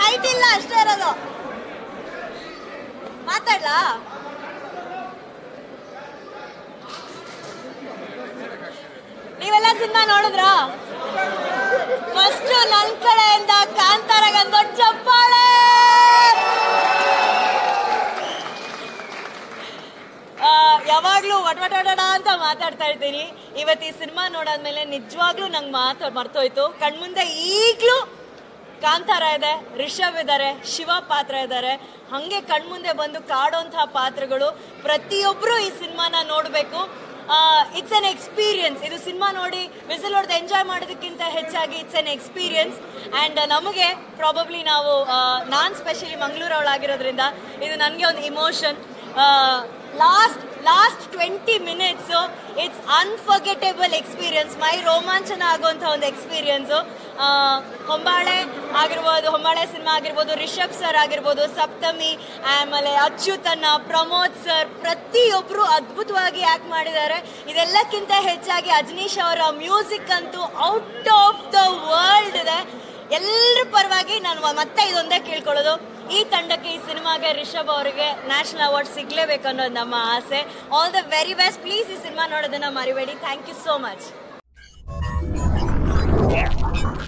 light ಇಲ್ಲ ಅಷ್ಟೇ ಇರೋದು ಮಾತಾಡ್ಲಾ ನೀವೆಲ್ಲ ಸಿನಿಮಾ ನೋಡಿದ್ರಾ ಫಸ್ಟ್ ನನ್ ಕಡೆಯಿಂದ ಕಾಂತಾರಗಂದ್ ದೊಡ್ಡ ಚಪ್ಪಾಳೆ ಆ, ಯಾವಾಗ್ಲೂ ವಟವಟಡ ಅಂತ ಮಾತಾಡ್ತಾ ಇರ್ತೀನಿ ಇವತ್ತು ಈ ಸಿನಿಮಾ ನೋಡಾದ್ಮೇಲೆ ನಿಜವಾಗ್ಲೂ ನಂಗೆ ಮಾತು ಮರ್ತೋಯ್ತು ಕಣ್ಮುಂದೆ ಈಗ್ಲೂ ಕಾಂತಾರ ಇದೆ ರಿಷಬ್ ಇದ್ದಾರೆ ಶಿವ ಪಾತ್ರ ಇದ್ದಾರೆ ಹಂಗೆ ಕಣ್ಮುಂದೆ ಬಂದು ಕಾಡೋಂತಹ ಪಾತ್ರಗಳು ಪ್ರತಿಯೊಬ್ರು ಈ ಸಿನಿಮಾನ ನೋಡಬೇಕು ಇಟ್ಸ್ ಅನ್ ಎಕ್ಸ್ಪೀರಿಯನ್ಸ್ ಇದು ಸಿನಿಮಾ ನೋಡಿ ವಿಸಿಲ್ ಹೊಡೆದು ಎಂಜಾಯ್ ಮಾಡೋದಕ್ಕಿಂತ ಹೆಚ್ಚಾಗಿ ಇಟ್ಸ್ ಅನ್ ಎಕ್ಸ್ಪೀರಿಯನ್ಸ್ ಆ್ಯಂಡ್ ನಮಗೆ ಪ್ರಾಬಬ್ಲಿ ನಾವು ನಾನು ಸ್ಪೆಷಲಿ ಮಂಗಳೂರವಳಾಗಿರೋದ್ರಿಂದ ಇದು ನನಗೆ ಒಂದು emotion last last twenty minutes it's unforgettable experience ಮೈ ರೋಮಾಂಚನ ಆಗುವಂಥ ಒಂದು ಎಕ್ಸ್ಪೀರಿಯನ್ಸು ಹೊಂಬಾಳೆ ಆಗಿರ್ಬೋದು ಹೊಂಬಾಳೆ ಸಿನಿಮಾ ಆಗಿರ್ಬೋದು ರಿಷಬ್ ಸರ್ ಆಗಿರ್ಬೋದು ಸಪ್ತಮಿ ಆಮೇಲೆ ಅಚ್ಯುತನ್ನ ಪ್ರಮೋದ್ ಸರ್ ಪ್ರತಿಯೊಬ್ಬರು ಅದ್ಭುತವಾಗಿ ಆ್ಯಕ್ಟ್ ಮಾಡಿದ್ದಾರೆ ಇದೆಲ್ಲಕ್ಕಿಂತ ಹೆಚ್ಚಾಗಿ ಅಜನೀಶ್ ಅವರ ಮ್ಯೂಸಿಕ್ ಅಂತೂ ಔಟ್ ಆಫ್ ದ ವರ್ಲ್ಡ್ ಇದೆ ಎಲ್ಲರ ಪರವಾಗಿ ನಾನು ಮತ್ತೆ ಇದೊಂದೇ ಕೇಳ್ಕೊಳ್ಳೋದು ಈ ತಂಡಕ್ಕೆ ಈ ಸಿನಿಮಾಗೆ ರಿಷಬ್ ಅವರಿಗೆ ನ್ಯಾಷನಲ್ ಅವಾರ್ಡ್ ಸಿಗ್ಲೇಬೇಕು ಅನ್ನೋದು ನಮ್ಮ ಆಸೆ all the very best please ಈ ಸಿನಿಮಾ ನೋಡೋದನ್ನ ಮರಿಬೇಡಿ ಥ್ಯಾಂಕ್ ಯು ಸೋ ಮಚ್